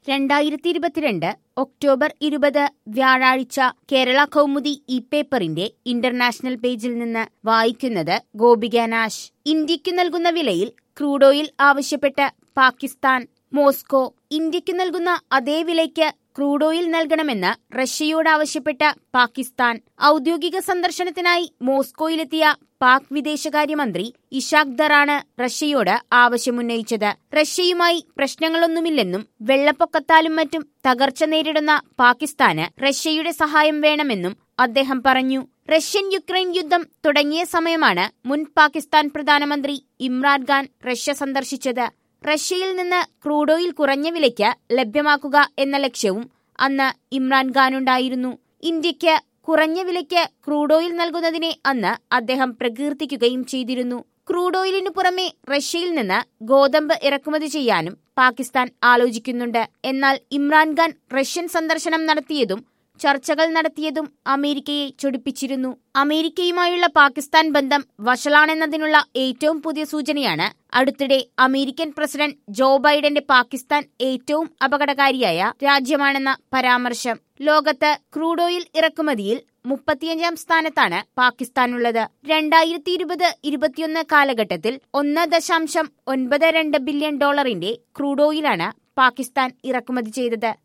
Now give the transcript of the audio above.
രണ്ടായിരത്തി ഇരുപത്തിരണ്ട് ഒക്ടോബർ ഇരുപത് വ്യാഴാഴ്ച കേരള കൗമുദി ഇ പേപ്പറിന്റെ ഇന്റർനാഷണൽ പേജിൽ നിന്ന് വായിക്കുന്നത് ഗോപിക നാശ് ഇന്ത്യയ്ക്കു നൽകുന്ന വിലയിൽ ക്രൂഡ് ഓയിൽ ആവശ്യപ്പെട്ട് പാകിസ്ഥാൻ മോസ്കോ ഇന്ത്യയ്ക്കു നൽകുന്ന അതേ വിലയ്ക്ക് ക്രൂഡ് ഓയിൽ നൽകണമെന്ന് റഷ്യയോട് ആവശ്യപ്പെട്ട പാകിസ്ഥാൻ ഔദ്യോഗിക സന്ദർശനത്തിനായി മോസ്കോയിലെത്തിയ പാക് വിദേശകാര്യമന്ത്രി ഇഷാഖ് ദറാണ് റഷ്യയോട് ആവശ്യമുന്നയിച്ചത് റഷ്യയുമായി പ്രശ്നങ്ങളൊന്നുമില്ലെന്നും വെള്ളപ്പൊക്കത്താലും മറ്റും തകർച്ച നേരിടുന്ന പാകിസ്ഥാന് റഷ്യയുടെ സഹായം വേണമെന്നും അദ്ദേഹം പറഞ്ഞു റഷ്യൻ യുക്രൈൻ യുദ്ധം തുടങ്ങിയ സമയമാണ് മുൻ പാകിസ്ഥാൻ പ്രധാനമന്ത്രി ഇമ്രാൻഖാൻ റഷ്യ സന്ദർശിച്ചത് റഷ്യയിൽ നിന്ന് ക്രൂഡ് ഓയിൽ കുറഞ്ഞ വിലയ്ക്ക് ലഭ്യമാക്കുക എന്ന ലക്ഷ്യവും അന്ന് ഇമ്രാൻഖാനുണ്ടായിരുന്നു ഇന്ത്യയ്ക്ക് കുറഞ്ഞ വിലയ്ക്ക് ക്രൂഡ് ഓയിൽ നൽകുന്നതിനെ അന്ന് അദ്ദേഹം പ്രകീർത്തിക്കുകയും ചെയ്തിരുന്നു ക്രൂഡ് ഓയിലിനു പുറമെ റഷ്യയിൽ നിന്ന് ഗോതമ്പ് ഇറക്കുമതി ചെയ്യാനും പാകിസ്ഥാൻ ആലോചിക്കുന്നുണ്ട് എന്നാൽ ഇമ്രാൻഖാൻ റഷ്യൻ സന്ദർശനം നടത്തിയതും ചർച്ചകൾ നടത്തിയതും അമേരിക്കയെ ചൊടിപ്പിച്ചിരുന്നു അമേരിക്കയുമായുള്ള പാകിസ്ഥാൻ ബന്ധം വഷളാണെന്നതിനുള്ള ഏറ്റവും പുതിയ സൂചനയാണ് അടുത്തിടെ അമേരിക്കൻ പ്രസിഡന്റ് ജോ ബൈഡന്റെ പാകിസ്ഥാൻ ഏറ്റവും അപകടകാരിയായ രാജ്യമാണെന്ന പരാമർശം ലോകത്ത് ക്രൂഡ് ഓയിൽ ഇറക്കുമതിയിൽ മുപ്പത്തിയഞ്ചാം സ്ഥാനത്താണ് പാകിസ്ഥാനുള്ളത് രണ്ടായിരത്തി ഇരുപത് ഇരുപത്തിയൊന്ന് കാലഘട്ടത്തിൽ ഒന്ന് ദശാംശം ഒൻപത് രണ്ട് ബില്യൺ ഡോളറിന്റെ ക്രൂഡ് ഓയിലാണ് പാകിസ്ഥാൻ ഇറക്കുമതി ചെയ്തത്